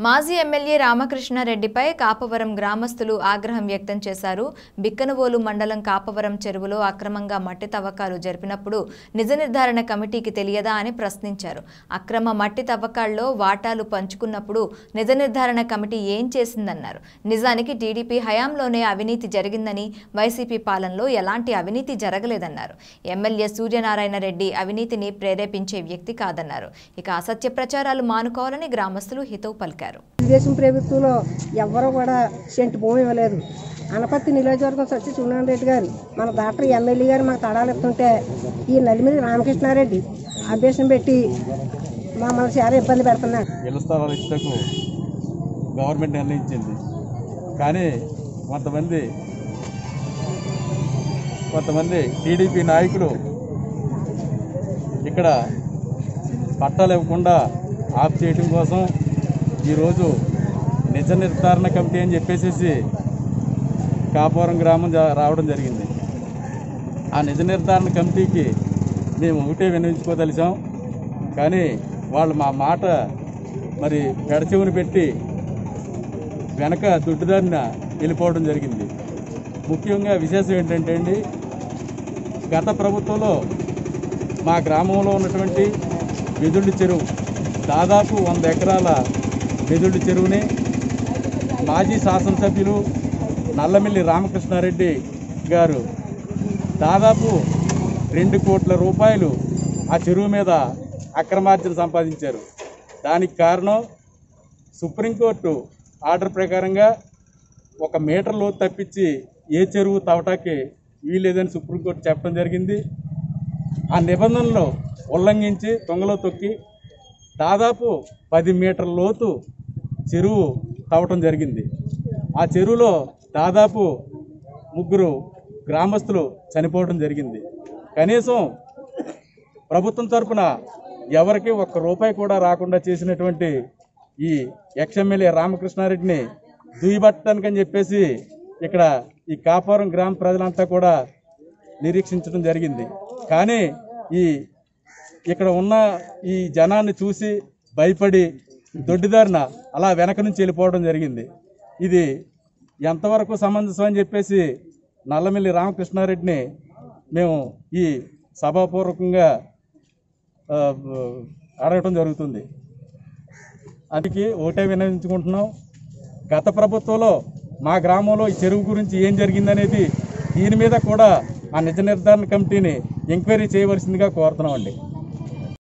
మాజీ ఎమ్మెల్యే రామకృష్ణారెడ్డిపై కాపవరం గ్రామస్తులు ఆగ్రహం వ్యక్తం చేశారు బిక్కనవోలు మండలం కాపవరం చెరువులో అక్రమంగా మట్టి తవ్వకాలు జరిపినప్పుడు నిజ నిర్ధారణ కమిటీకి తెలియదా అని ప్రశ్నించారు అక్రమ మట్టి తవ్వకాల్లో వాటాలు పంచుకున్నప్పుడు నిజ నిర్ధారణ కమిటీ ఏం చేసిందన్నారు నిజానికి టీడీపీ హయాంలోనే అవినీతి జరిగిందని వైసీపీ పాలనలో ఎలాంటి అవినీతి జరగలేదన్నారు ఎమ్మెల్యే సూర్యనారాయణ రెడ్డి అవినీతిని ప్రేరేపించే వ్యక్తి కాదన్నారు ఇక అసత్య ప్రచారాలు మానుకోవాలని గ్రామస్తులు హితవు పలికారు తెలుగుదేశం ప్రభుత్వంలో ఎవ్వరూ కూడా సెంటు భూమి ఇవ్వలేదు అనపత్తి నియోజకవర్గం సచ్చి చూడారెడ్డి రెడ్డి గారు మన డాక్టర్ ఎమ్మెల్యే గారు మాకు తడాలు ఇస్తుంటే ఈ నలిమిది రామకృష్ణారెడ్డి అభ్యర్థం పెట్టి మమ్మల్ని చాలా ఇబ్బంది పెడుతున్నాడు ఇళ్ల స్థలాలు ఇచ్చటకు గవర్నమెంట్ నిర్ణయించింది కానీ కొంతమంది కొంతమంది టీడీపీ నాయకులు ఇక్కడ పట్టాలు ఇవ్వకుండా ఆఫ్ చేయడం కోసం ఈరోజు నిజ నిర్ధారణ కమిటీ అని చెప్పేసి కాపురం గ్రామం జా- రావడం జరిగింది ఆ నిజ నిర్ధారణ కమిటీకి మేము ఒకటే వినియోగించుకోదలిచాం కానీ వాళ్ళు మా మాట మరి పెడచెవుని పెట్టి వెనక దుడ్డుదారిన వెళ్ళిపోవడం జరిగింది ముఖ్యంగా విశేషం ఏంటంటే అండి గత ప్రభుత్వంలో మా గ్రామంలో ఉన్నటువంటి వెదుళ్ళు చెరువు దాదాపు వంద ఎకరాల వెదుళ్ళు చెరువుని మాజీ శాసనసభ్యులు నల్లమిల్లి రామకృష్ణారెడ్డి గారు దాదాపు రెండు కోట్ల రూపాయలు ఆ చెరువు మీద అక్రమార్జన సంపాదించారు దానికి కారణం సుప్రీంకోర్టు ఆర్డర్ ప్రకారంగా ఒక మీటర్ లోతు తప్పించి ఏ చెరువు తవ్వటానికి వీలేదని సుప్రీంకోర్టు చెప్పడం జరిగింది ఆ నిబంధనలు ఉల్లంఘించి తొంగలో తొక్కి దాదాపు పది మీటర్ల లోతు చెరువు తవ్వటం జరిగింది ఆ చెరువులో దాదాపు ముగ్గురు గ్రామస్తులు చనిపోవడం జరిగింది కనీసం ప్రభుత్వం తరపున ఎవరికి ఒక్క రూపాయి కూడా రాకుండా చేసినటువంటి ఈ ఎక్స్ఎమ్మెల్యే రామకృష్ణారెడ్డిని దుయ్యబట్టడానికని చెప్పేసి ఇక్కడ ఈ కాపురం గ్రామ ప్రజలంతా కూడా నిరీక్షించడం జరిగింది కానీ ఈ ఇక్కడ ఉన్న ఈ జనాన్ని చూసి భయపడి దొడ్డిదారిన అలా వెనక నుంచి వెళ్ళిపోవడం జరిగింది ఇది ఎంతవరకు సమంజసం అని చెప్పేసి నల్లమిల్లి రామకృష్ణారెడ్డిని మేము ఈ సభాపూర్వకంగా ఆ, అడగటం జరుగుతుంది అందుకే ఒకటే వినవించుకుంటున్నాం గత ప్రభుత్వంలో మా గ్రామంలో ఈ చెరువు గురించి ఏం జరిగిందనేది దీని మీద కూడా ఆ నిజ నిర్ధారణ కమిటీని ఎంక్వైరీ చేయవలసిందిగా కోరుతున్నామండి